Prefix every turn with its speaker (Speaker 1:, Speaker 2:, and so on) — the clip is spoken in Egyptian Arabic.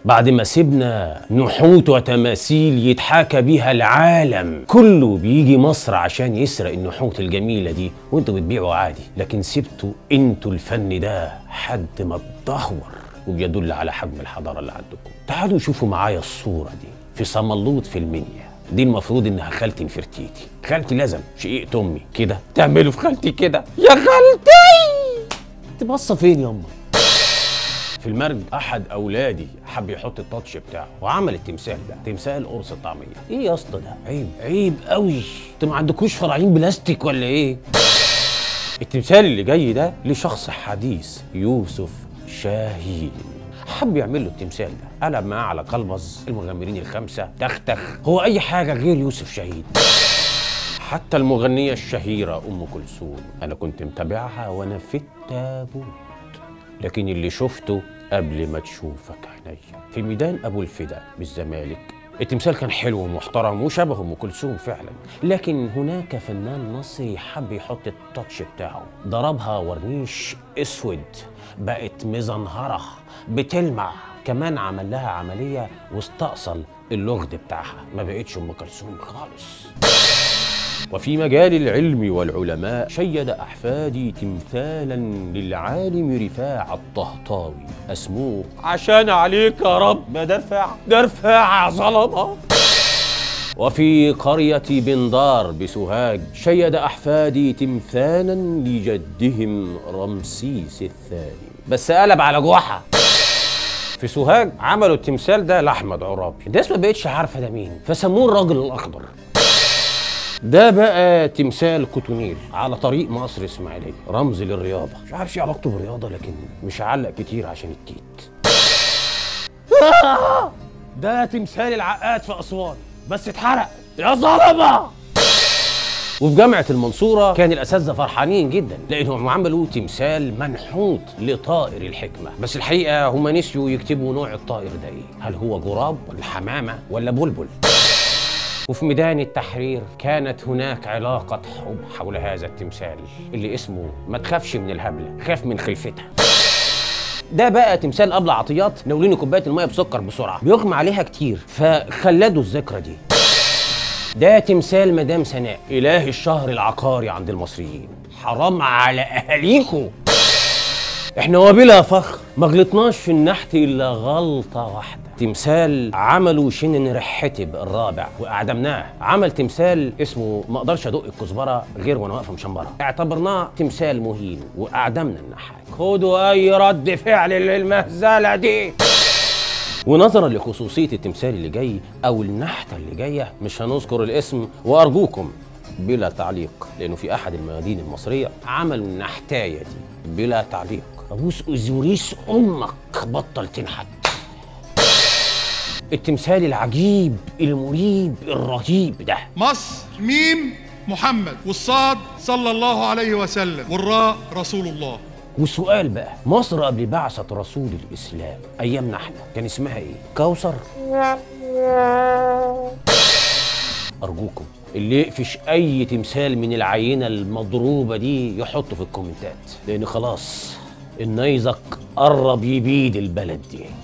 Speaker 1: بعد ما سيبنا نحوت وتماثيل يتحاكى بيها العالم كله بيجي مصر عشان يسرق النحوت الجميلة دي وانتوا بتبيعوا عادي لكن سبتوا انتوا الفن ده حد ما اتدهور وبيدل على حجم الحضارة اللي عندكم تعالوا شوفوا معايا الصورة دي في صملوط في المنيا دي المفروض انها خالتي نفرتيتي خالتي لازم شقيقة امي كده تعملوا في خالتي كده يا خالتي تبص فين ياما في المرج احد اولادي حب يحط التاتش بتاعه وعمل التمثال ده تمثال قرص الطعميه ايه يا اسطى ده عيب عيب قوي انتوا ما عندكوش فرعين بلاستيك ولا ايه التمثال اللي جاي ده لشخص حديث يوسف شاهين حب يعمل له التمثال ده قلب معاه على قلبز المغامرين الخمسه تختخ هو اي حاجه غير يوسف شاهين حتى المغنية الشهيرة أم كلثوم أنا كنت متابعها وأنا في التابوت لكن اللي شفته قبل ما تشوفك عينيا في ميدان أبو الفدا بالزمالك التمثال كان حلو ومحترم وشبه ام كلثوم فعلا لكن هناك فنان مصري حب يحط التاتش بتاعه ضربها ورنيش اسود بقت مزنهره بتلمع كمان عمل لها عمليه واستأصل اللغد بتاعها ما بقتش ام كلثوم خالص وفي مجال العلم والعلماء شيد أحفادي تمثالا للعالم رفاع الطهطاوي اسمه عشان عليك يا رب ما ده رفاع ده رفاع ظلمة وفي قرية بندار بسوهاج شيد أحفادي تمثالا لجدهم رمسيس الثاني بس قلب على جوحة في سوهاج عملوا التمثال ده لأحمد عرابي الناس ما بقتش عارفة ده مين فسموه الراجل الأخضر ده بقى تمثال كوتونيل على طريق مصر اسماعيليه رمز للرياضه مش عارف ايه علاقته بالرياضه لكن مش هعلق كتير عشان التيت ده تمثال العقاد في اسوان بس اتحرق يا ظلمه وفي جامعة المنصورة كان الأساتذة فرحانين جدا لأنهم عملوا تمثال منحوت لطائر الحكمة بس الحقيقة هم نسيوا يكتبوا نوع الطائر ده إيه هل هو غراب ولا حمامة ولا بلبل وفي ميدان التحرير كانت هناك علاقة حب حول هذا التمثال اللي اسمه ما تخافش من الهبلة خاف من خلفتها ده بقى تمثال أبلة عطيات ناوليني كوباية المية بسكر بسرعة بيغمى عليها كتير فخلدوا الذكرى دي ده تمثال مدام سناء إله الشهر العقاري عند المصريين حرام على أهاليكوا احنا وبلا فخر ما غلطناش في النحت الا غلطه واحده تمثال عملوا شنن رحتب الرابع واعدمناه عمل تمثال اسمه ما اقدرش ادق الكزبره غير وانا واقفه مشمبره اعتبرناه تمثال مهين واعدمنا النحات خدوا اي رد فعل للمهزله دي ونظرا لخصوصيه التمثال اللي جاي او النحته اللي جايه مش هنذكر الاسم وارجوكم بلا تعليق لانه في احد الميادين المصريه عملوا النحتايه دي بلا تعليق ابوس ازوريس امك بطل تنحت التمثال العجيب المريب الرهيب ده
Speaker 2: مصر ميم محمد والصاد صلى الله عليه وسلم والراء رسول الله
Speaker 1: وسؤال بقى مصر قبل بعثة رسول الإسلام أيامنا احنا كان اسمها إيه؟ كوثر؟ أرجوكم اللي يقفش أي تمثال من العينة المضروبة دي يحطه في الكومنتات لأن خلاص النيزك قرب يبيد البلد دي